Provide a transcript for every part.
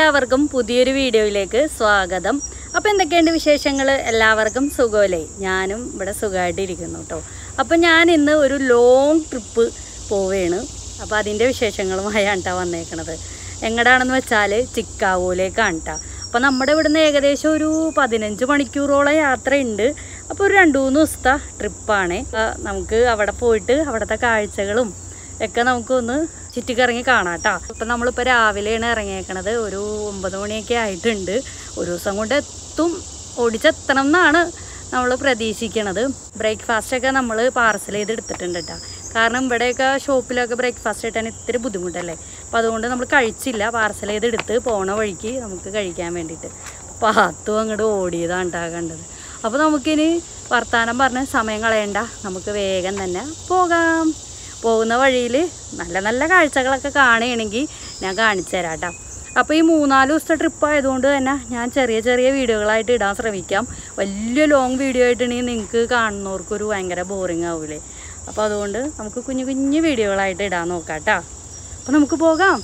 എല്ലാവർക്കും പുതിയൊരു വീഡിയോയിലേക്ക് സ്വാഗതം അപ്പോൾ എന്തൊക്കെയുണ്ട് വിശേഷങ്ങൾ എല്ലാവർക്കും സുഖമല്ലേ ഞാനും ഇവിടെ സുഖമായിട്ടിരിക്കുന്നു കേട്ടോ അപ്പോൾ ഞാൻ ഇന്ന് ഒരു ലോങ് ട്രിപ്പ് പോവുകയാണ് അപ്പോൾ അതിൻ്റെ വിശേഷങ്ങളുമായാണ് കേട്ടോ വന്നേക്കണത് എങ്ങടാണെന്ന് വെച്ചാൽ ചിക്കാഗോയിലേക്കാണ് കേട്ടോ അപ്പോൾ നമ്മുടെ ഇവിടുന്ന് ഏകദേശം ഒരു പതിനഞ്ച് മണിക്കൂറോളം യാത്രയുണ്ട് അപ്പോൾ ഒരു രണ്ട് മൂന്ന് ദിവസത്തെ ട്രിപ്പാണ് നമുക്ക് അവിടെ പോയിട്ട് അവിടുത്തെ കാഴ്ചകളും ഒക്കെ നമുക്കൊന്ന് ചുറ്റിക്കറങ്ങി കാണാം കേട്ടോ ഇപ്പം നമ്മളിപ്പോൾ രാവിലെയാണ് ഇറങ്ങിയേക്കണത് ഒരു ഒമ്പത് മണിയൊക്കെ ആയിട്ടുണ്ട് ഒരു ദിവസം കൊണ്ട് എത്തും ഓടിച്ചെത്തണം എന്നാണ് നമ്മൾ പ്രതീക്ഷിക്കണത് ബ്രേക്ക്ഫാസ്റ്റ് ഒക്കെ നമ്മൾ പാർസൽ ചെയ്ത് എടുത്തിട്ടുണ്ട് കേട്ടോ കാരണം ഇവിടെയൊക്കെ ഷോപ്പിലൊക്കെ ബ്രേക്ക്ഫാസ്റ്റ് കിട്ടാൻ ഇത്തിരി ബുദ്ധിമുട്ടല്ലേ അപ്പോൾ അതുകൊണ്ട് നമ്മൾ കഴിച്ചില്ല പാർസൽ ചെയ്ത് എടുത്ത് പോണ വഴിക്ക് നമുക്ക് കഴിക്കാൻ വേണ്ടിയിട്ട് പാത്തും അങ്ങോട്ട് ഓടിയതാണ് കേട്ടോ കണ്ടത് അപ്പോൾ നമുക്കിനി വർത്തമാനം പറഞ്ഞ് സമയം കളയണ്ട നമുക്ക് വേഗം തന്നെ പോകാം പോകുന്ന വഴിയിൽ നല്ല നല്ല കാഴ്ചകളൊക്കെ കാണുകയാണെങ്കിൽ ഞാൻ കാണിച്ചു തരാം കേട്ടോ അപ്പോൾ ഈ മൂന്നാല് ദിവസത്തെ ട്രിപ്പ് ആയതുകൊണ്ട് തന്നെ ഞാൻ ചെറിയ ചെറിയ വീഡിയോകളായിട്ട് ഇടാൻ ശ്രമിക്കാം വലിയ ലോങ് വീഡിയോ ആയിട്ടുണ്ടെങ്കിൽ നിങ്ങൾക്ക് കാണുന്നവർക്കൊരു ഭയങ്കര ബോറിങ് ആവൂലേ അപ്പോൾ അതുകൊണ്ട് നമുക്ക് കുഞ്ഞു കുഞ്ഞു വീഡിയോകളായിട്ട് ഇടാൻ നോക്കാം കേട്ടോ അപ്പോൾ നമുക്ക് പോകാം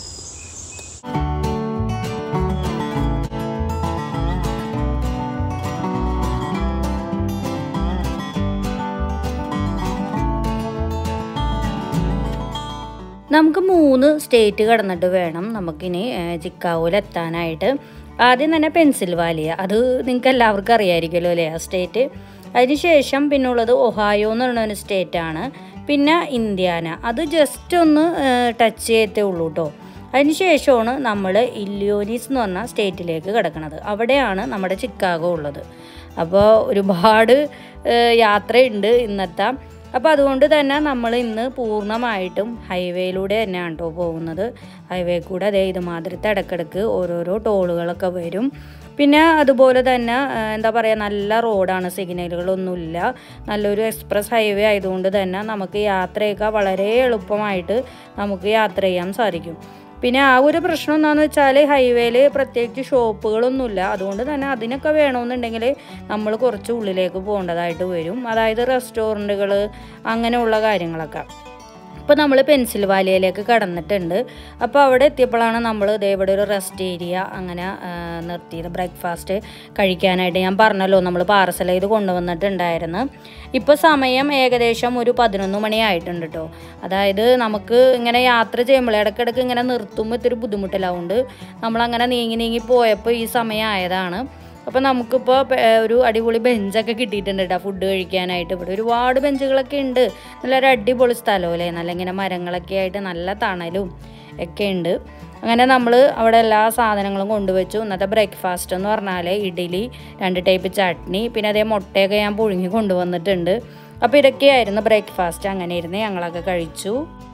നമുക്ക് മൂന്ന് സ്റ്റേറ്റ് കടന്നിട്ട് വേണം നമുക്കിനി ചിക്കാഗോയിൽ എത്താനായിട്ട് ആദ്യം തന്നെ പെൻസിൽവാലിയ അത് നിങ്ങൾക്ക് എല്ലാവർക്കും അറിയാമായിരിക്കുമല്ലോ അല്ലേ ആ സ്റ്റേറ്റ് അതിനുശേഷം പിന്നുള്ളത് ഒഹായോ എന്ന് പറയുന്ന ഒരു സ്റ്റേറ്റാണ് പിന്നെ ഇന്ത്യാന അത് ജസ്റ്റ് ഒന്ന് ടച്ച് ചെയ്തേ ഉള്ളൂ കേട്ടോ അതിനുശേഷമാണ് നമ്മൾ ഇല്ലിയോനീസ് എന്ന് പറഞ്ഞ സ്റ്റേറ്റിലേക്ക് കിടക്കുന്നത് അവിടെയാണ് നമ്മുടെ ചിക്കാഗോ ഉള്ളത് അപ്പോൾ ഒരുപാട് യാത്രയുണ്ട് ഇന്നത്തെ അപ്പോൾ അതുകൊണ്ട് തന്നെ നമ്മൾ ഇന്ന് പൂർണ്ണമായിട്ടും ഹൈവേയിലൂടെ തന്നെയാണ് കേട്ടോ പോകുന്നത് ഹൈവേ കൂടെ അതേ ഇതുമാതിരത്തെ ഇടക്കിടക്ക് ഓരോരോ ടോളുകളൊക്കെ വരും പിന്നെ അതുപോലെ തന്നെ എന്താ പറയുക നല്ല റോഡാണ് സിഗ്നലുകളൊന്നുമില്ല നല്ലൊരു എക്സ്പ്രസ് ഹൈവേ ആയതുകൊണ്ട് തന്നെ നമുക്ക് യാത്രയൊക്കെ വളരെ എളുപ്പമായിട്ട് നമുക്ക് യാത്ര ചെയ്യാൻ സാധിക്കും പിന്നെ ആ ഒരു പ്രശ്നം എന്താണെന്ന് വെച്ചാൽ ഹൈവേയിൽ പ്രത്യേകിച്ച് ഷോപ്പുകളൊന്നുമില്ല അതുകൊണ്ട് തന്നെ അതിനൊക്കെ വേണമെന്നുണ്ടെങ്കിൽ നമ്മൾ കുറച്ച് ഉള്ളിലേക്ക് പോകേണ്ടതായിട്ട് വരും അതായത് റെസ്റ്റോറൻറ്റുകൾ അങ്ങനെയുള്ള കാര്യങ്ങളൊക്കെ ഇപ്പോൾ നമ്മൾ പെൻസിൽവാലിയയിലേക്ക് കടന്നിട്ടുണ്ട് അപ്പോൾ അവിടെ എത്തിയപ്പോഴാണ് നമ്മൾ ഇവിടെ ഒരു റെസ്റ്റ് ഏരിയ അങ്ങനെ നിർത്തിയത് ബ്രേക്ക്ഫാസ്റ്റ് കഴിക്കാനായിട്ട് ഞാൻ പറഞ്ഞല്ലോ നമ്മൾ പാർസൽ ചെയ്ത് കൊണ്ടുവന്നിട്ടുണ്ടായിരുന്നു ഇപ്പോൾ സമയം ഏകദേശം ഒരു പതിനൊന്ന് മണിയായിട്ടുണ്ട് കേട്ടോ അതായത് നമുക്ക് ഇങ്ങനെ യാത്ര ചെയ്യുമ്പോൾ ഇടയ്ക്കിടയ്ക്ക് ഇങ്ങനെ നിർത്തുമ്പോൾ ഇത്തിരി ബുദ്ധിമുട്ടില്ലാവുണ്ട് നമ്മളങ്ങനെ നീങ്ങി നീങ്ങി പോയപ്പോൾ ഈ സമയമായതാണ് അപ്പോൾ നമുക്കിപ്പോൾ ഒരു അടിപൊളി ബെഞ്ചൊക്കെ കിട്ടിയിട്ടുണ്ട് കേട്ടോ ഫുഡ് കഴിക്കാനായിട്ട് ഇവിടെ ഒരുപാട് ബെഞ്ചുകളൊക്കെ ഉണ്ട് നല്ലൊരു അടിപൊളി സ്ഥലം അല്ലേ നല്ല ഇങ്ങനെ മരങ്ങളൊക്കെ ആയിട്ട് നല്ല തണലും ഒക്കെ ഉണ്ട് അങ്ങനെ നമ്മൾ അവിടെ എല്ലാ സാധനങ്ങളും കൊണ്ടുവച്ചു ഇന്നത്തെ ബ്രേക്ക്ഫാസ്റ്റ് എന്ന് പറഞ്ഞാൽ ഇഡ്ഡലി രണ്ട് ടൈപ്പ് ചട്നി പിന്നെ അതേ മുട്ടയൊക്കെ ഞാൻ പുഴുങ്ങി കൊണ്ടുവന്നിട്ടുണ്ട് അപ്പോൾ ഇതൊക്കെയായിരുന്നു ബ്രേക്ക്ഫാസ്റ്റ് അങ്ങനെ ഇരുന്ന് ഞങ്ങളൊക്കെ കഴിച്ചു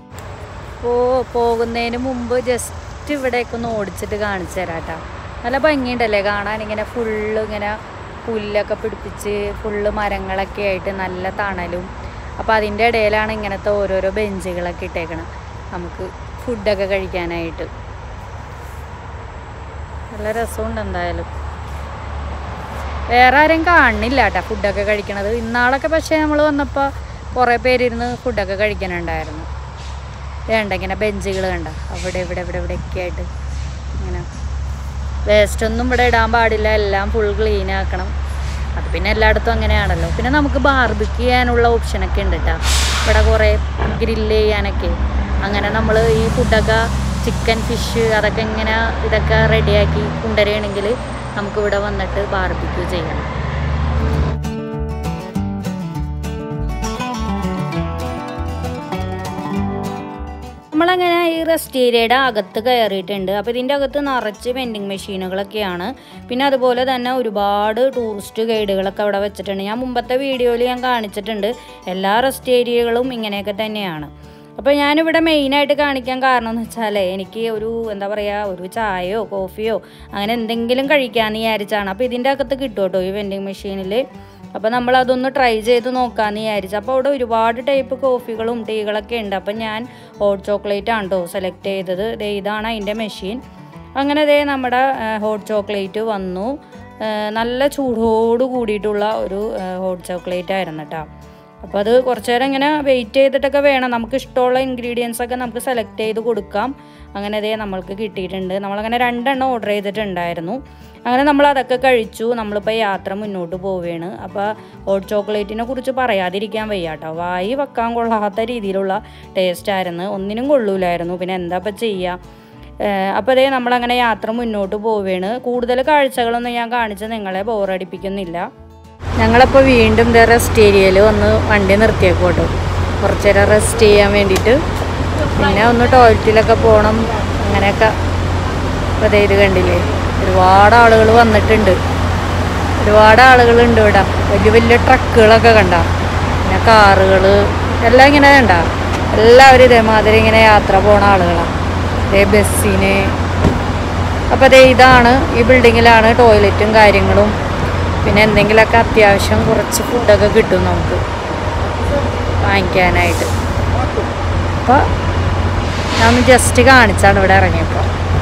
അപ്പോൾ പോകുന്നതിന് മുമ്പ് ജസ്റ്റ് ഇവിടേക്ക് ഒന്ന് ഓടിച്ചിട്ട് കാണിച്ചു തരാം കേട്ടോ നല്ല ഭംഗിയുണ്ടല്ലേ കാണാൻ ഇങ്ങനെ ഫുള്ള് ഇങ്ങനെ പുല്ലൊക്കെ പിടിപ്പിച്ച് ഫുള്ള് മരങ്ങളൊക്കെ ആയിട്ട് നല്ല തണലും അപ്പോൾ അതിൻ്റെ ഇടയിലാണ് ഇങ്ങനത്തെ ഓരോരോ ബെഞ്ചുകളൊക്കെ ഇട്ടേക്കണം നമുക്ക് ഫുഡൊക്കെ കഴിക്കാനായിട്ട് നല്ല രസമുണ്ട് എന്തായാലും വേറെ ആരും കാണുന്നില്ല കേട്ടോ ഫുഡൊക്കെ കഴിക്കണത് ഇന്നാളൊക്കെ പക്ഷേ നമ്മൾ വന്നപ്പോൾ കുറേ പേരിരുന്ന് ഫുഡൊക്കെ കഴിക്കാനുണ്ടായിരുന്നു വേണ്ട ഇങ്ങനെ ബെഞ്ചുകൾ കണ്ട അവിടെ ഇവിടെ ഇവിടെ ഇവിടെയൊക്കെ ആയിട്ട് ഇങ്ങനെ വേസ്റ്റ് ഒന്നും ഇവിടെ ഇടാൻ പാടില്ല എല്ലാം ഫുൾ ക്ലീൻ ആക്കണം അത് പിന്നെ എല്ലായിടത്തും അങ്ങനെയാണല്ലോ പിന്നെ നമുക്ക് ബാർബിക്ക് ചെയ്യാനുള്ള ഓപ്ഷനൊക്കെ ഉണ്ട് കേട്ടോ ഇവിടെ കുറേ ഗ്രില്ല് ചെയ്യാനൊക്കെ അങ്ങനെ നമ്മൾ ഈ ഫുഡൊക്കെ ചിക്കൻ ഫിഷ് അതൊക്കെ ഇങ്ങനെ ഇതൊക്കെ റെഡിയാക്കി കൊണ്ടുവരികയാണെങ്കിൽ നമുക്കിവിടെ വന്നിട്ട് ബാർബിക്യൂ ചെയ്യാം നമ്മളങ്ങനെ ഈ റെസ്റ്റ് ഏരിയയുടെ അകത്ത് കയറിയിട്ടുണ്ട് അപ്പോൾ ഇതിൻ്റെ അകത്ത് നിറച്ച് വെൻഡിങ് മെഷീനുകളൊക്കെയാണ് പിന്നെ അതുപോലെ തന്നെ ഒരുപാട് ടൂറിസ്റ്റ് ഗൈഡുകളൊക്കെ അവിടെ വെച്ചിട്ടുണ്ട് ഞാൻ മുമ്പത്തെ വീഡിയോയിൽ ഞാൻ കാണിച്ചിട്ടുണ്ട് എല്ലാ റെസ്റ്റ് ഏരിയകളും ഇങ്ങനെയൊക്കെ തന്നെയാണ് അപ്പോൾ ഞാനിവിടെ മെയിനായിട്ട് കാണിക്കാൻ കാരണം എന്ന് വെച്ചാൽ എനിക്ക് ഒരു എന്താ പറയുക ഒരു ചായയോ കോഫിയോ അങ്ങനെ എന്തെങ്കിലും കഴിക്കാമെന്ന് വിചാരിച്ചാണ് അപ്പോൾ ഇതിൻ്റെ അകത്ത് കിട്ടും കേട്ടോ ഈ വെൻഡിങ് മെഷീനിൽ അപ്പോൾ നമ്മൾ അതൊന്ന് ട്രൈ ചെയ്ത് നോക്കാമെന്ന് വിചാരിച്ചു അപ്പോൾ അവിടെ ഒരുപാട് ടൈപ്പ് കോഫികളും ടീകളൊക്കെ ഉണ്ട് അപ്പം ഞാൻ ഹോട്ട് ചോക്ലേറ്റ് ആണ് കേട്ടോ സെലക്ട് ചെയ്തത് ദേ ഇതാണ് അതിൻ്റെ മെഷീൻ അങ്ങനെ ദേ നമ്മുടെ ഹോട്ട് ചോക്ലേറ്റ് വന്നു നല്ല ചൂടോട് കൂടിയിട്ടുള്ള ഒരു ഹോട്ട് ചോക്ലേറ്റ് ആയിരുന്നു കേട്ടോ അപ്പോൾ അത് കുറച്ച് നേരം ഇങ്ങനെ വെയിറ്റ് ചെയ്തിട്ടൊക്കെ വേണം നമുക്ക് ഇഷ്ടമുള്ള ഇൻഗ്രീഡിയൻസ് ഒക്കെ നമുക്ക് സെലക്ട് ചെയ്ത് കൊടുക്കാം അങ്ങനെ അതേ നമ്മൾക്ക് കിട്ടിയിട്ടുണ്ട് നമ്മളങ്ങനെ രണ്ടെണ്ണം ഓർഡർ ചെയ്തിട്ടുണ്ടായിരുന്നു അങ്ങനെ നമ്മൾ അതൊക്കെ കഴിച്ചു നമ്മളിപ്പോൾ യാത്ര മുന്നോട്ട് പോവുകയാണ് അപ്പോൾ ഹോട്ട് ചോക്ലേറ്റിനെ കുറിച്ച് പറയാതിരിക്കാൻ വയ്യ കേട്ടോ വായി വെക്കാൻ കൊള്ളാത്ത രീതിയിലുള്ള ടേസ്റ്റ് ആയിരുന്നു ഒന്നിനും കൊള്ളൂലായിരുന്നു പിന്നെ എന്താ ഇപ്പം ചെയ്യുക അപ്പോൾ അതേ നമ്മളങ്ങനെ യാത്ര മുന്നോട്ട് പോവുകയാണ് കൂടുതൽ കാഴ്ചകളൊന്നും ഞാൻ കാണിച്ച് നിങ്ങളെ ബോറടിപ്പിക്കുന്നില്ല ഞങ്ങളപ്പോൾ വീണ്ടും ദേ റെസ്റ്റ് ഏരിയയിൽ ഒന്ന് വണ്ടി നിർത്തിയേക്കോട്ടോ കുറച്ച് നേരം റെസ്റ്റ് ചെയ്യാൻ വേണ്ടിയിട്ട് പിന്നെ ഒന്ന് ടോയ്ലറ്റിലൊക്കെ പോകണം അങ്ങനെയൊക്കെ അപ്പോൾ ദേ ഇത് കണ്ടില്ലേ ഒരുപാട് ആളുകൾ വന്നിട്ടുണ്ട് ഒരുപാട് ആളുകളുണ്ട് ഇവിടെ വലിയ വലിയ ട്രക്കുകളൊക്കെ കണ്ട പിന്നെ കാറുകൾ എല്ലാം ഇങ്ങനെ കണ്ട എല്ലാവരും ഇതേമാതിരി ഇങ്ങനെ യാത്ര പോണ ആളുകളാണ് ഇതേ ബസ്സിന് അപ്പോൾ അതേ ഇതാണ് ഈ ബിൽഡിങ്ങിലാണ് ടോയ്ലറ്റും കാര്യങ്ങളും പിന്നെ എന്തെങ്കിലുമൊക്കെ അത്യാവശ്യം കുറച്ച് ഫുഡൊക്കെ കിട്ടും നമുക്ക് വാങ്ങിക്കാനായിട്ട് അപ്പോൾ ഞാൻ ഒന്ന് ജസ്റ്റ് കാണിച്ചാണ് ഇവിടെ ഇറങ്ങിയപ്പോൾ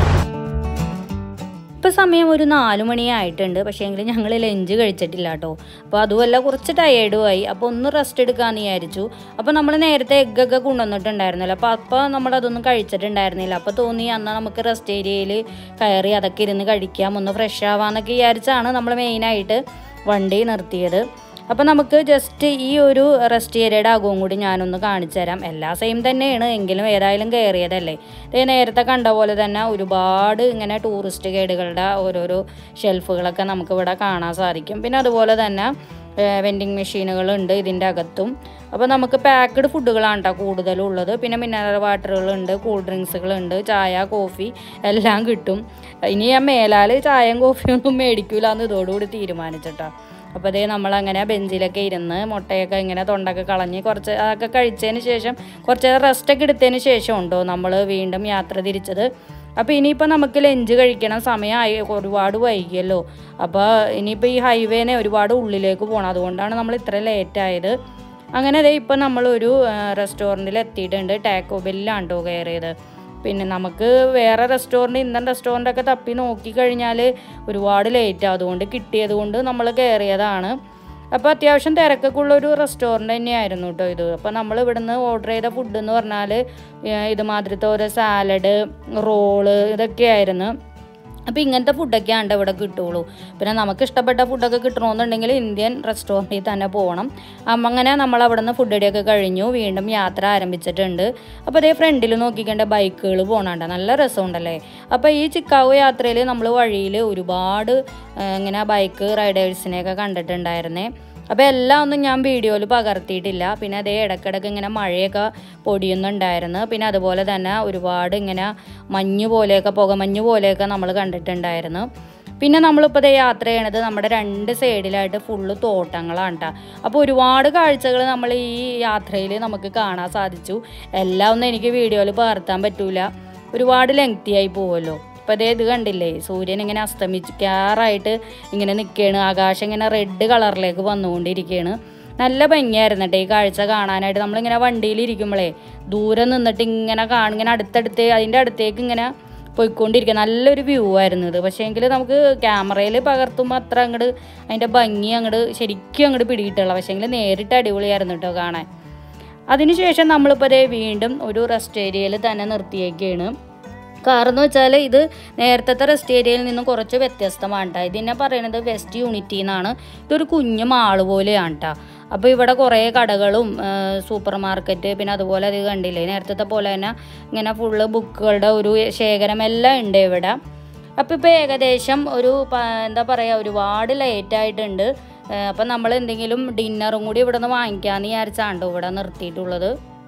ഇപ്പോൾ സമയം ഒരു നാല് മണിയായിട്ടുണ്ട് പക്ഷേ എങ്കിൽ ഞങ്ങൾ ലഞ്ച് കഴിച്ചിട്ടില്ല കേട്ടോ അപ്പോൾ അതുമല്ല കുറച്ച് ടയേർഡുമായി അപ്പോൾ ഒന്ന് റെസ്റ്റ് എടുക്കാമെന്ന് വിചാരിച്ചു അപ്പോൾ നമ്മൾ നേരത്തെ എഗ്ഗൊക്കെ കൊണ്ടുവന്നിട്ടുണ്ടായിരുന്നല്ലോ അപ്പോൾ അപ്പോൾ നമ്മളതൊന്നും കഴിച്ചിട്ടുണ്ടായിരുന്നില്ല അപ്പോൾ തോന്നി എന്നാൽ നമുക്ക് റെസ്റ്റ് ഏരിയയിൽ കയറി അതൊക്കെ ഇരുന്ന് കഴിക്കാം ഒന്ന് ഫ്രഷ് ആവാമെന്നൊക്കെ വിചാരിച്ചാണ് നമ്മൾ മെയിനായിട്ട് വണ്ടി നിർത്തിയത് അപ്പോൾ നമുക്ക് ജസ്റ്റ് ഈ ഒരു റെസ്റ്റ് ഏരിയയുടെ അകവും കൂടി ഞാനൊന്ന് കാണിച്ചു തരാം എല്ലാ സെയിം തന്നെയാണ് എങ്കിലും ഏതായാലും കയറിയതല്ലേ ഇത് നേരത്തെ കണ്ട പോലെ തന്നെ ഒരുപാട് ഇങ്ങനെ ടൂറിസ്റ്റ് ഗൈഡുകളുടെ ഓരോരോ ഷെൽഫുകളൊക്കെ നമുക്ക് ഇവിടെ കാണാൻ സാധിക്കും പിന്നെ അതുപോലെ തന്നെ വെൻഡിങ് മെഷീനുകളുണ്ട് ഇതിൻ്റെ അകത്തും അപ്പോൾ നമുക്ക് പാക്ക്ഡ് ഫുഡുകളാണ് കേട്ടോ കൂടുതലും ഉള്ളത് പിന്നെ മിനറൽ വാട്ടറുകളുണ്ട് കൂൾ ഡ്രിങ്ക്സുകളുണ്ട് ചായ കോഫി എല്ലാം കിട്ടും ഇനി ഞാൻ മേലാൽ ചായയും കോഫിയൊന്നും മേടിക്കൂല എന്ന് ഇതോടുകൂടി തീരുമാനിച്ചിട്ടാ അപ്പോൾ അതേ നമ്മളങ്ങനെ ബെഞ്ചിലൊക്കെ ഇരുന്ന് മുട്ടയൊക്കെ ഇങ്ങനെ തൊണ്ടൊക്കെ കളഞ്ഞ് കുറച്ച് അതൊക്കെ കഴിച്ചതിന് ശേഷം കുറച്ച് റെസ്റ്റൊക്കെ എടുത്തതിന് ശേഷം ഉണ്ടോ നമ്മൾ വീണ്ടും യാത്ര തിരിച്ചത് അപ്പോൾ ഇനിയിപ്പോൾ നമുക്ക് ലഞ്ച് കഴിക്കണം സമയമായി ഒരുപാട് വൈകിയല്ലോ അപ്പോൾ ഇനിയിപ്പോൾ ഈ ഹൈവേനെ ഒരുപാട് ഉള്ളിലേക്ക് പോകണം അതുകൊണ്ടാണ് നമ്മൾ ഇത്ര ലേറ്റ് ആയത് അങ്ങനെ ദേ ഇപ്പം നമ്മളൊരു റെസ്റ്റോറൻറ്റിൽ എത്തിയിട്ടുണ്ട് ടാക്കോ ബെല്ലാണ് കേട്ടോ കയറിയത് പിന്നെ നമുക്ക് വേറെ റെസ്റ്റോറൻറ്റ് ഇന്ത്യൻ റെസ്റ്റോറൻ്റ് ഒക്കെ തപ്പി നോക്കിക്കഴിഞ്ഞാൽ ഒരുപാട് ലേറ്റ് ആവും അതുകൊണ്ട് കിട്ടിയത് കൊണ്ട് നമ്മൾ കയറിയതാണ് അപ്പോൾ അത്യാവശ്യം തിരക്കൊക്കെ ഉള്ള ഒരു റെസ്റ്റോറൻറ്റ് തന്നെയായിരുന്നു കേട്ടോ ഇത് അപ്പോൾ നമ്മൾ ഇവിടുന്ന് ഓർഡർ ചെയ്ത ഫുഡ് എന്ന് പറഞ്ഞാൽ ഇതുമാതിരത്തെ ഓരോ സാലഡ് റോള് ഇതൊക്കെയായിരുന്നു അപ്പോൾ ഇങ്ങനത്തെ ഫുഡൊക്കെയാണ് ഇവിടെ കിട്ടുള്ളൂ പിന്നെ നമുക്ക് ഇഷ്ടപ്പെട്ട ഫുഡൊക്കെ കിട്ടണമെന്നുണ്ടെങ്കിൽ ഇന്ത്യൻ റെസ്റ്റോറൻറ്റിൽ തന്നെ പോകണം അപ്പം അങ്ങനെ നമ്മൾ അവിടെ നിന്ന് ഫുഡ് അടിയൊക്കെ കഴിഞ്ഞു വീണ്ടും യാത്ര ആരംഭിച്ചിട്ടുണ്ട് അപ്പോൾ അതേ ഫ്രണ്ടിൽ നോക്കിക്കേണ്ട ബൈക്കുകൾ പോകണണ്ട നല്ല രസമുണ്ടല്ലേ അപ്പോൾ ഈ ചിക്കാഗോ യാത്രയിൽ നമ്മൾ വഴിയിൽ ഒരുപാട് ആ, ഇങ്ങനെ ബൈക്ക് റൈഡേഴ്സിനെയൊക്കെ കണ്ടിട്ടുണ്ടായിരുന്നേ അപ്പോൾ എല്ലാം ഒന്നും ഞാൻ വീഡിയോയിൽ പകർത്തിയിട്ടില്ല പിന്നെ അതേ ഇടയ്ക്കിടയ്ക്ക് ഇങ്ങനെ മഴയൊക്കെ പൊടിയുന്നുണ്ടായിരുന്നു പിന്നെ അതുപോലെ തന്നെ ഒരുപാട് ഇങ്ങനെ മഞ്ഞ് പോലെയൊക്കെ പുകമഞ്ഞ് പോലെയൊക്കെ നമ്മൾ കണ്ടിട്ടുണ്ടായിരുന്നു പിന്നെ നമ്മളിപ്പോൾ ദേ യാത്ര ചെയ്യണത് നമ്മുടെ രണ്ട് സൈഡിലായിട്ട് ഫുള്ള് തോട്ടങ്ങളാണ് കേട്ടോ അപ്പോൾ ഒരുപാട് കാഴ്ചകൾ നമ്മൾ ഈ യാത്രയിൽ നമുക്ക് കാണാൻ സാധിച്ചു എല്ലാം ഒന്നും എനിക്ക് വീഡിയോയിൽ പകർത്താൻ പറ്റൂല ഒരുപാട് ലെങ്തി ആയി പോവുമല്ലോ അപ്പോൾ അതേ ഇത് കണ്ടില്ലേ സൂര്യൻ ഇങ്ങനെ അസ്തമിക്കാറായിട്ട് ഇങ്ങനെ നിൽക്കുകയാണ് ആകാശം ഇങ്ങനെ റെഡ് കളറിലേക്ക് വന്നുകൊണ്ടിരിക്കുകയാണ് നല്ല ഭംഗിയായിരുന്നു കേട്ടോ ഈ കാഴ്ച കാണാനായിട്ട് നമ്മളിങ്ങനെ വണ്ടിയിൽ ഇരിക്കുമ്പോഴേ ദൂരെ നിന്നിട്ട് ഇങ്ങനെ കാണും ഇങ്ങനെ അടുത്തടുത്ത് അതിൻ്റെ അടുത്തേക്ക് ഇങ്ങനെ പോയിക്കൊണ്ടിരിക്കുക നല്ലൊരു വ്യൂ ആയിരുന്നു ഇത് പക്ഷേ എങ്കിൽ നമുക്ക് ക്യാമറയിൽ പകർത്തുമ്പോൾ അത്ര അങ്ങോട്ട് അതിൻ്റെ ഭംഗി അങ്ങോട്ട് ശരിക്കും അങ്ങോട്ട് പിടികിട്ടുള്ള പക്ഷേ എങ്കിൽ നേരിട്ട് അടിപൊളിയായിരുന്നു കേട്ടോ കാണാൻ അതിനുശേഷം നമ്മളിപ്പോൾ ദേ വീണ്ടും ഒരു റെസ്റ്റ് ഏരിയയിൽ തന്നെ നിർത്തിയേക്കാണ് കാരണം എന്ന് വെച്ചാൽ ഇത് നേരത്തെ റെസ്റ്റ് ഏരിയയിൽ നിന്നും കുറച്ച് വ്യത്യസ്തമാണ് കേട്ടോ ഇതിനെ പറയുന്നത് വെസ്റ്റ് യൂണിറ്റി എന്നാണ് ഇതൊരു കുഞ്ഞു മാള് പോലെയാണ് കേട്ടോ അപ്പോൾ ഇവിടെ കുറേ കടകളും സൂപ്പർ മാർക്കറ്റ് പിന്നെ അതുപോലെ അത് കണ്ടില്ലേ നേരത്തെ പോലെ തന്നെ ഇങ്ങനെ ഫുള്ള് ബുക്കുകളുടെ ഒരു ശേഖരം എല്ലാം ഉണ്ട് ഇവിടെ അപ്പോൾ ഇപ്പോൾ ഏകദേശം ഒരു പ- എന്താ പറയുക ഒരുപാട് ലേറ്റ് ആയിട്ടുണ്ട് അപ്പം നമ്മൾ എന്തെങ്കിലും ഡിന്നറും കൂടി ഇവിടെ നിന്ന് വാങ്ങിക്കാമെന്ന് വിചാരിച്ചാണ്ടോ ഇവിടെ നിർത്തിയിട്ടുള്ളത്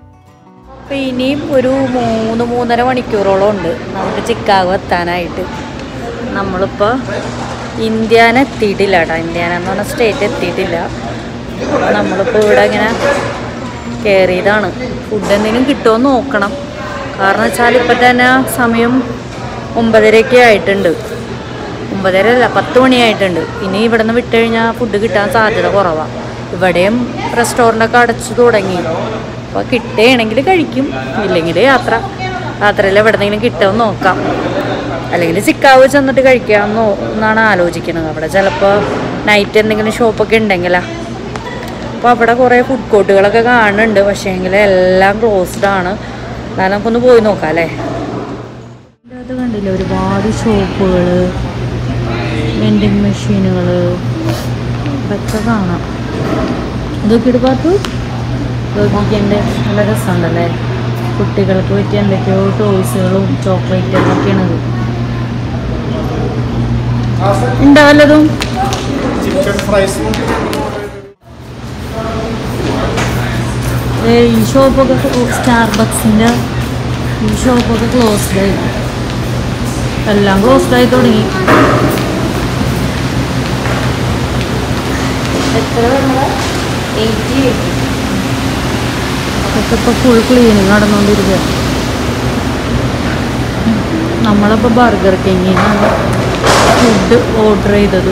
അപ്പോൾ ഇനിയും ഒരു മൂന്ന് മൂന്നര മണിക്കൂറോളം ഉണ്ട് നമുക്ക് ചിക്കാഗോ എത്താനായിട്ട് നമ്മളിപ്പോൾ ഇന്ത്യാന എത്തിയിട്ടില്ല കേട്ടോ ഇന്ത്യാന എന്ന് പറഞ്ഞ സ്റ്റേറ്റ് എത്തിയിട്ടില്ല അപ്പോൾ നമ്മളിപ്പോൾ ഇവിടെ ഇങ്ങനെ കയറിയതാണ് ഫുഡ് എന്തെങ്കിലും കിട്ടുമോ എന്ന് നോക്കണം കാരണം വെച്ചാൽ ഇപ്പം തന്നെ സമയം ഒമ്പതരയൊക്കെ ആയിട്ടുണ്ട് ഒമ്പതര അല്ല പത്ത് മണിയായിട്ടുണ്ട് ഇനി ഇവിടെ നിന്ന് വിട്ട് കഴിഞ്ഞാൽ ഫുഡ് കിട്ടാൻ സാധ്യത കുറവാണ് ഇവിടെയും റെസ്റ്റോറൻ്റൊക്കെ അടച്ചു തുടങ്ങി അപ്പോൾ കിട്ടുകയാണെങ്കിൽ കഴിക്കും ഇല്ലെങ്കിൽ യാത്ര യാത്രയിൽ എവിടെന്നെങ്കിലും കിട്ടുമെന്ന് നോക്കാം അല്ലെങ്കിൽ ചിക്കാവ് ചെന്നിട്ട് കഴിക്കാമെന്നോ എന്നാണ് ആലോചിക്കുന്നത് അവിടെ ചിലപ്പോൾ നൈറ്റ് എന്തെങ്കിലും ഷോപ്പൊക്കെ ഉണ്ടെങ്കിലാ അപ്പോൾ അവിടെ കുറേ ഫുഡ് കോർട്ടുകളൊക്കെ കാണുന്നുണ്ട് പക്ഷേ എങ്കിൽ എല്ലാം ക്ലോസ്ഡ് ആണ് എന്നാലും നമുക്കൊന്ന് പോയി നോക്കാം അല്ലേ ഇത് കണ്ടില്ലേ ഒരുപാട് ഷോപ്പുകൾ വെൻഡിങ് മെഷീനുകൾ ഇതൊക്കെ കാണാം ഇതൊക്കെ ഇടുപാത്തു നോക്കിക്കണ്ടേ നല്ല രസമുണ്ടല്ലേ കുട്ടികൾക്ക് പറ്റിയ എന്തൊക്കെയോ ടോയ്സുകളും ചോക്ലേറ്റുകളൊക്കെയാണിത് ഉണ്ടോ വല്ലതും ചിക്കൻ ഫ്രൈസും ഏ, ഈ ഷോപ്പൊക്കെ സ്റ്റാർബക്സിൻ്റെ ഈ ഷോപ്പൊക്കെ ക്ലോസ്ഡ് ആയി എല്ലാം ക്ലോസ്ഡ് ആയി തുടങ്ങി എത്ര എയ്റ്റി ഒക്കെ ഇപ്പോൾ ഫുൾ ക്ലീനിങ് നടന്നുകൊണ്ടിരിക്കുക നമ്മളിപ്പോൾ ബർഗർ കിങ്ങിനാണ് ഫുഡ് ഓർഡർ ചെയ്തത്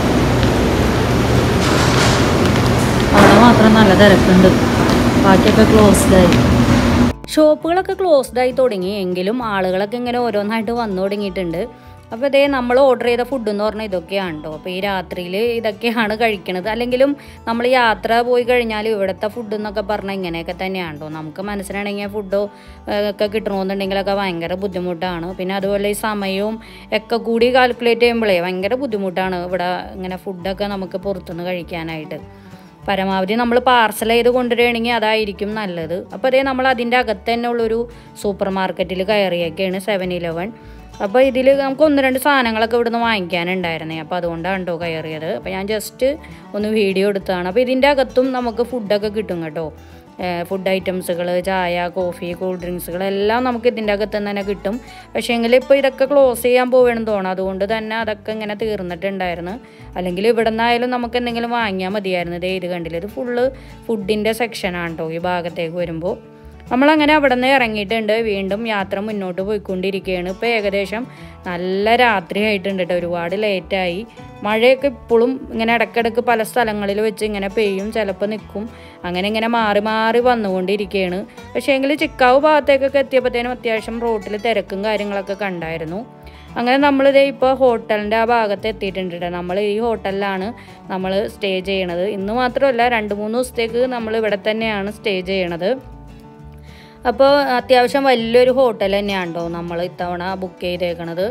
അവിടെ മാത്രം നല്ല തിരക്കുണ്ട് ബാക്കിയൊക്കെ ക്ലോസ്ഡ് ആയി ഷോപ്പുകളൊക്കെ ക്ലോസ്ഡ് ആയി തുടങ്ങി എങ്കിലും ആളുകളൊക്കെ ഇങ്ങനെ ഓരോന്നായിട്ട് വന്നു തുടങ്ങിയിട്ടുണ്ട് അപ്പോൾ ഇതേ നമ്മൾ ഓർഡർ ചെയ്ത ഫുഡ് എന്ന് പറഞ്ഞാൽ ഇതൊക്കെയാണ് കേട്ടോ അപ്പോൾ ഈ രാത്രിയിൽ ഇതൊക്കെയാണ് കഴിക്കണത് അല്ലെങ്കിലും നമ്മൾ യാത്ര പോയി കഴിഞ്ഞാൽ ഇവിടുത്തെ ഫുഡ് എന്നൊക്കെ പറഞ്ഞാൽ ഇങ്ങനെയൊക്കെ തന്നെയാണ് കേട്ടോ നമുക്ക് മനസ്സിലാണെങ്കിൽ ഫുഡോ ഒക്കെ കിട്ടണമെന്നുണ്ടെങ്കിലൊക്കെ ഭയങ്കര ബുദ്ധിമുട്ടാണ് പിന്നെ അതുപോലെ ഈ സമയവും ഒക്കെ കൂടി കാൽക്കുലേറ്റ് ചെയ്യുമ്പോഴേ ഭയങ്കര ബുദ്ധിമുട്ടാണ് ഇവിടെ ഇങ്ങനെ ഫുഡൊക്കെ നമുക്ക് പുറത്തുനിന്ന് കഴിക്കാനായിട്ട് പരമാവധി നമ്മൾ പാർസൽ ചെയ്ത് കൊണ്ടുവരികയാണെങ്കിൽ അതായിരിക്കും നല്ലത് അപ്പോൾ അതേ നമ്മൾ അതിൻ്റെ അകത്ത് തന്നെ ഉള്ളൊരു സൂപ്പർ മാർക്കറ്റിൽ കയറിയൊക്കെയാണ് സെവൻ ഇലവൻ അപ്പോൾ ഇതിൽ നമുക്ക് ഒന്ന് രണ്ട് സാധനങ്ങളൊക്കെ ഇവിടുന്ന് വാങ്ങിക്കാനുണ്ടായിരുന്നേ അപ്പോൾ അതുകൊണ്ടാണ് കേട്ടോ കയറിയത് അപ്പോൾ ഞാൻ ജസ്റ്റ് ഒന്ന് വീഡിയോ എടുത്തതാണ് അപ്പോൾ ഇതിൻ്റെ അകത്തും നമുക്ക് ഫുഡൊക്കെ കിട്ടും കേട്ടോ ഫുഡ് ഐറ്റംസുകൾ ചായ കോഫി കൂൾ ഡ്രിങ്ക്സുകൾ എല്ലാം നമുക്ക് ഇതിൻ്റെ അകത്ത് നിന്ന് തന്നെ കിട്ടും പക്ഷേ എങ്കിൽ ഇപ്പോൾ ഇതൊക്കെ ക്ലോസ് ചെയ്യാൻ പോവുകയാണെന്ന് തോന്നുന്നു അതുകൊണ്ട് തന്നെ അതൊക്കെ ഇങ്ങനെ തീർന്നിട്ടുണ്ടായിരുന്നു അല്ലെങ്കിൽ ഇവിടെ നിന്നായാലും നമുക്ക് എന്തെങ്കിലും വാങ്ങിയാൽ മതിയായിരുന്നു ദേ ഇത് കണ്ടില്ല ഇത് ഫുള്ള് ഫുഡിൻ്റെ സെക്ഷനാണ് കേട്ടോ ഈ ഭാഗത്തേക്ക് വരുമ്പോൾ നമ്മളങ്ങനെ അവിടെ നിന്ന് ഇറങ്ങിയിട്ടുണ്ട് വീണ്ടും യാത്ര മുന്നോട്ട് പോയിക്കൊണ്ടിരിക്കുകയാണ് ഇപ്പോൾ ഏകദേശം നല്ല രാത്രി ആയിട്ടുണ്ട് കേട്ടോ ഒരുപാട് ലേറ്റായി മഴയൊക്കെ ഇപ്പോഴും ഇങ്ങനെ ഇടയ്ക്കിടയ്ക്ക് പല സ്ഥലങ്ങളിൽ വെച്ച് ഇങ്ങനെ പെയ്യും ചിലപ്പോൾ നിൽക്കും അങ്ങനെ ഇങ്ങനെ മാറി മാറി വന്നുകൊണ്ടിരിക്കുകയാണ് പക്ഷേ എങ്കിൽ ചിക്കാവ് ഭാഗത്തേക്കൊക്കെ എത്തിയപ്പോഴത്തേനും അത്യാവശ്യം റോട്ടിൽ തിരക്കും കാര്യങ്ങളൊക്കെ കണ്ടായിരുന്നു അങ്ങനെ നമ്മളിത് ഇപ്പോൾ ഹോട്ടലിൻ്റെ ആ ഭാഗത്ത് എത്തിയിട്ടുണ്ട് കേട്ടോ നമ്മൾ ഈ ഹോട്ടലിലാണ് നമ്മൾ സ്റ്റേ ചെയ്യണത് ഇന്ന് മാത്രമല്ല രണ്ട് മൂന്ന് ദിവസത്തേക്ക് നമ്മൾ ഇവിടെ തന്നെയാണ് സ്റ്റേ ചെയ്യണത് അപ്പോൾ അത്യാവശ്യം വലിയൊരു ഹോട്ടൽ തന്നെയാണ് കേട്ടോ നമ്മൾ ഇത്തവണ ബുക്ക് ചെയ്തേക്കണത്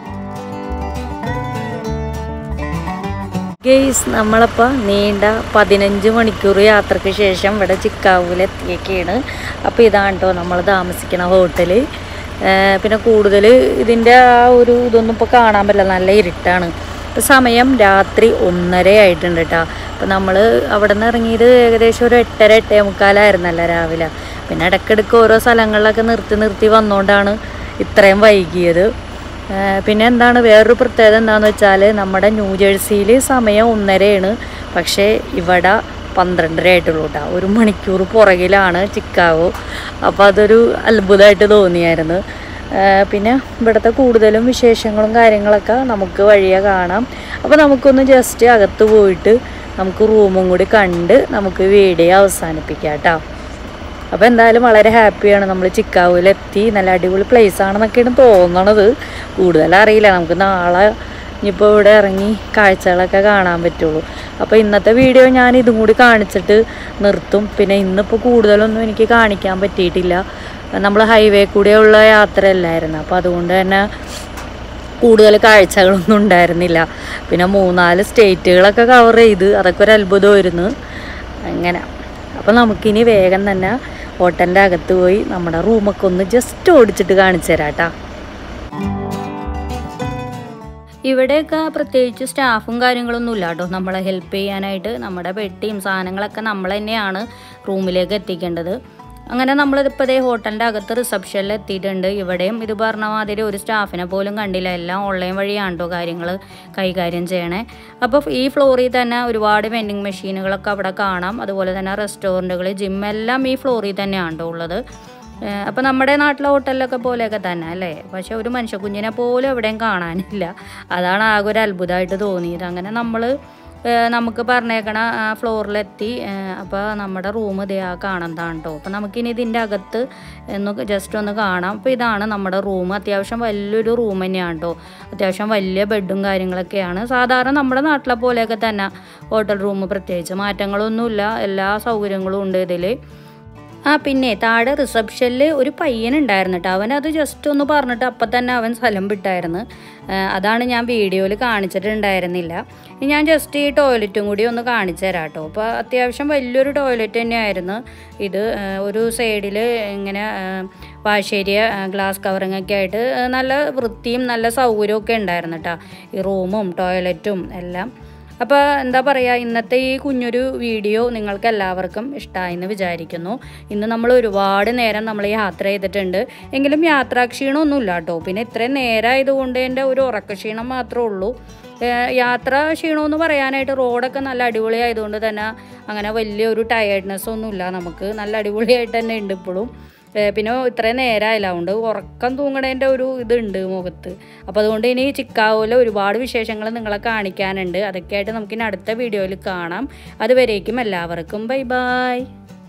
ഗെയ്സ് നമ്മളപ്പോൾ നീണ്ട പതിനഞ്ച് മണിക്കൂർ യാത്രയ്ക്ക് ശേഷം ഇവിടെ ചിക്കാവിലെത്തിയൊക്കെയാണ് അപ്പോൾ ഇതാണ് കേട്ടോ നമ്മൾ താമസിക്കുന്ന ഹോട്ടൽ പിന്നെ കൂടുതൽ ഇതിൻ്റെ ആ ഒരു ഇതൊന്നും ഇപ്പോൾ കാണാൻ പറ്റില്ല നല്ല ഇരുട്ടാണ് ഇപ്പോൾ സമയം രാത്രി ഒന്നര ആയിട്ടുണ്ട് കേട്ടോ അപ്പോൾ നമ്മൾ അവിടെ നിന്ന് ഇറങ്ങിയത് ഏകദേശം ഒരു എട്ടര എട്ടേ മുക്കാലായിരുന്നല്ലോ രാവിലെ പിന്നെ ഇടയ്ക്കിടയ്ക്ക് ഓരോ സ്ഥലങ്ങളിലൊക്കെ നിർത്തി നിർത്തി വന്നുകൊണ്ടാണ് ഇത്രയും വൈകിയത് ഏഹ് പിന്നെ എന്താണ് വേറൊരു പ്രത്യേകത എന്താണെന്ന് വെച്ചാൽ നമ്മുടെ ന്യൂ ജേഴ്സിയിൽ സമയം ഒന്നരയാണ് പക്ഷേ ഇവിടെ പന്ത്രണ്ടര ആയിട്ടുള്ളൂ കേട്ടോ ഒരു മണിക്കൂർ പുറകിലാണ് ചിക്കാഗോ അപ്പോൾ അതൊരു അത്ഭുതമായിട്ട് തോന്നിയായിരുന്നു ഏഹ് പിന്നെ ഇവിടുത്തെ കൂടുതലും വിശേഷങ്ങളും കാര്യങ്ങളൊക്കെ നമുക്ക് വഴിയെ കാണാം അപ്പോൾ നമുക്കൊന്ന് ജസ്റ്റ് അകത്ത് പോയിട്ട് നമുക്ക് റൂമും കൂടി കണ്ട് നമുക്ക് വീഡിയോ അവസാനിപ്പിക്കാം കേട്ടോ അപ്പോൾ എന്തായാലും വളരെ ഹാപ്പിയാണ് നമ്മൾ ചിക്കാഗോയിലെത്തി നല്ല അടിപൊളി പ്ലേസ് ആണെന്നൊക്കെയാണ് തോന്നണത് കൂടുതൽ അറിയില്ല നമുക്ക് നാളെ ഇനിയിപ്പോൾ ഇവിടെ ഇറങ്ങി കാഴ്ചകളൊക്കെ കാണാൻ പറ്റുള്ളൂ അപ്പോൾ ഇന്നത്തെ വീഡിയോ ഞാൻ ഇതും കൂടി കാണിച്ചിട്ട് നിർത്തും പിന്നെ ഇന്നിപ്പോൾ കൂടുതലൊന്നും എനിക്ക് കാണിക്കാൻ പറ്റിയിട്ടില്ല നമ്മൾ ഹൈവേ കൂടെയുള്ള യാത്രയല്ലായിരുന്നു അപ്പോൾ അതുകൊണ്ട് തന്നെ കൂടുതൽ കാഴ്ചകളൊന്നും ഉണ്ടായിരുന്നില്ല പിന്നെ മൂന്നാല് സ്റ്റേറ്റുകളൊക്കെ കവർ ചെയ്ത് അതൊക്കെ ഒരു അത്ഭുതമായിരുന്നു അങ്ങനെ അപ്പോൾ നമുക്കിനി വേഗം തന്നെ ഹോട്ടലിൻ്റെ അകത്ത് പോയി നമ്മുടെ റൂമൊക്കെ ഒന്ന് ജസ്റ്റ് ഓടിച്ചിട്ട് കാണിച്ചു തരാം കേട്ടോ ഇവിടെയൊക്കെ പ്രത്യേകിച്ച് സ്റ്റാഫും കാര്യങ്ങളൊന്നും ഇല്ല കേട്ടോ നമ്മളെ ഹെൽപ്പ് ചെയ്യാനായിട്ട് നമ്മുടെ പെട്ടിയും സാധനങ്ങളൊക്കെ നമ്മൾ തന്നെയാണ് റൂമിലേക്ക് എത്തിക്കേണ്ടത് അങ്ങനെ നമ്മളിതിപ്പോൾ ഇതേ ഹോട്ടലിൻ്റെ അകത്ത് റിസപ്ഷനിൽ എത്തിയിട്ടുണ്ട് ഇവിടെയും ഇത് പറഞ്ഞ മാതിരി ഒരു സ്റ്റാഫിനെ പോലും കണ്ടില്ല എല്ലാം ഓൺലൈൻ വഴിയാണ് കേട്ടോ കാര്യങ്ങൾ കൈകാര്യം ചെയ്യണേ അപ്പോൾ ഈ ഫ്ലോറിൽ തന്നെ ഒരുപാട് വെൻഡിങ് മെഷീനുകളൊക്കെ അവിടെ കാണാം അതുപോലെ തന്നെ റെസ്റ്റോറൻറ്റുകൾ ജിം എല്ലാം ഈ ഫ്ലോറിൽ തന്നെയാണ് കേട്ടോ ഉള്ളത് അപ്പോൾ നമ്മുടെ നാട്ടിലെ ഹോട്ടലിലൊക്കെ പോലെയൊക്കെ തന്നെ അല്ലേ പക്ഷെ ഒരു മനുഷ്യക്കുഞ്ഞിനെ പോലും എവിടെയും കാണാനില്ല അതാണ് ആകെ ഒരു അത്ഭുതമായിട്ട് തോന്നിയത് അങ്ങനെ നമ്മൾ നമുക്ക് പറഞ്ഞേക്കണ ഫ്ലോറിലെത്തി അപ്പോൾ നമ്മുടെ റൂം ഇതേ ആ കാണുന്നതാണ് കേട്ടോ അപ്പോൾ നമുക്കിനി ഇതിൻ്റെ അകത്ത് ഒന്ന് ജസ്റ്റ് ഒന്ന് കാണാം അപ്പോൾ ഇതാണ് നമ്മുടെ റൂം അത്യാവശ്യം വലിയൊരു റൂം തന്നെയാണ് കേട്ടോ അത്യാവശ്യം വലിയ ബെഡും കാര്യങ്ങളൊക്കെയാണ് സാധാരണ നമ്മുടെ നാട്ടിലെ പോലെയൊക്കെ തന്നെ ഹോട്ടൽ റൂം പ്രത്യേകിച്ച് മാറ്റങ്ങളൊന്നുമില്ല എല്ലാ സൗകര്യങ്ങളും ഉണ്ട് ഇതിൽ ആ പിന്നെ താഴെ റിസപ്ഷനിൽ ഒരു പയ്യൻ ഉണ്ടായിരുന്നു കേട്ടോ അവൻ അത് ജസ്റ്റ് ഒന്ന് പറഞ്ഞിട്ട് അപ്പം തന്നെ അവൻ സ്ഥലം വിട്ടായിരുന്നു ആ, അതാണ് ഞാൻ വീഡിയോയിൽ കാണിച്ചിട്ടുണ്ടായിരുന്നില്ല ഇനി ഞാൻ ജസ്റ്റ് ഈ ടോയ്ലറ്റും കൂടി ഒന്ന് കാണിച്ചു തരാം കേട്ടോ അപ്പോൾ അത്യാവശ്യം വലിയൊരു ടോയ്ലറ്റ് തന്നെയായിരുന്നു ഇത് ആ, ഒരു സൈഡിൽ ഇങ്ങനെ ആ, വാശേരിയ ഗ്ലാസ് കവറിങ്ങൊക്കെ ആയിട്ട് ആ, നല്ല വൃത്തിയും നല്ല സൗകര്യമൊക്കെ ഉണ്ടായിരുന്നു കേട്ടോ ഈ റൂമും ടോയ്ലറ്റും എല്ലാം അപ്പോൾ എന്താ പറയുക ഇന്നത്തെ ഈ കുഞ്ഞൊരു വീഡിയോ നിങ്ങൾക്ക് എല്ലാവർക്കും ഇഷ്ടമായെന്ന് വിചാരിക്കുന്നു ഇന്ന് നമ്മൾ ഒരുപാട് നേരം നമ്മൾ യാത്ര ചെയ്തിട്ടുണ്ട് എങ്കിലും യാത്രാക്ഷീണമൊന്നുമില്ല കേട്ടോ പിന്നെ ഇത്രയും നേരമായതുകൊണ്ട് എൻ്റെ ഒരു ഉറക്കക്ഷീണം മാത്രമേ ഉള്ളൂ ഏഹ് യാത്ര ക്ഷീണമെന്ന് പറയാനായിട്ട് റോഡൊക്കെ നല്ല അടിപൊളിയായതുകൊണ്ട് തന്നെ അങ്ങനെ വലിയൊരു ടയേർഡ്നെസ് ഒന്നുമില്ല നമുക്ക് നല്ല അടിപൊളിയായിട്ട് തന്നെ ഉണ്ട് ഇപ്പോഴും ഏഹ് പിന്നെ ഇത്രയും നേരമായില്ല അതുകൊണ്ട് ഉറക്കം തൂങ്ങണേൻ്റെ ഒരു ഇതുണ്ട് മുഖത്ത് അപ്പോൾ അതുകൊണ്ട് ഇനി ചിക്കാഗോയിലെ ഒരുപാട് വിശേഷങ്ങൾ നിങ്ങളെ കാണിക്കാനുണ്ട് അതൊക്കെയായിട്ട് നമുക്കിനി അടുത്ത വീഡിയോയിൽ കാണാം അതുവരേക്കും എല്ലാവർക്കും ബൈ ബൈ